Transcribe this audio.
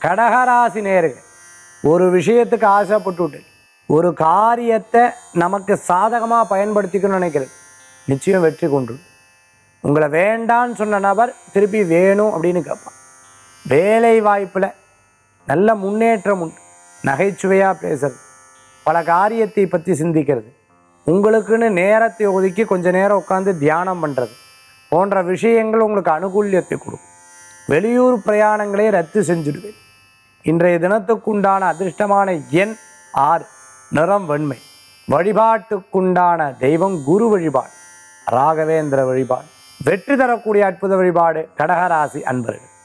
கடகராசி நேர்கள் ஒரு விஷயத்துக்கு ஆசைப்பட்டுட்டு ஒரு காரியத்தை நமக்கு சாதகமாக பயன்படுத்திக்கணும்னு நினைக்கிறது நிச்சயம் வெற்றி கொண்டு உங்களை வேண்டான்னு சொன்ன நபர் திருப்பி வேணும் அப்படின்னு கேட்பான் வேலை வாய்ப்பில் நல்ல முன்னேற்றம் உண்டு நகைச்சுவையாக பேசுறது பல காரியத்தை பற்றி சிந்திக்கிறது உங்களுக்குன்னு நேரத்தை ஒதுக்கி கொஞ்ச நேரம் உட்காந்து தியானம் பண்ணுறது போன்ற விஷயங்கள் உங்களுக்கு அனுகூல்யத்தை கொடுக்கும் வெளியூர் பிரயாணங்களை ரத்து செஞ்சுடுவேன் இன்றைய தினத்துக்குண்டான அதிர்ஷ்டமான எண் ஆறு நிறம் வெண்மை வழிபாட்டுக்குண்டான தெய்வம் குரு வழிபாடு ராகவேந்திர வழிபாடு வெற்றி தரக்கூடிய அற்புத வழிபாடு கடகராசி அன்பர்கள்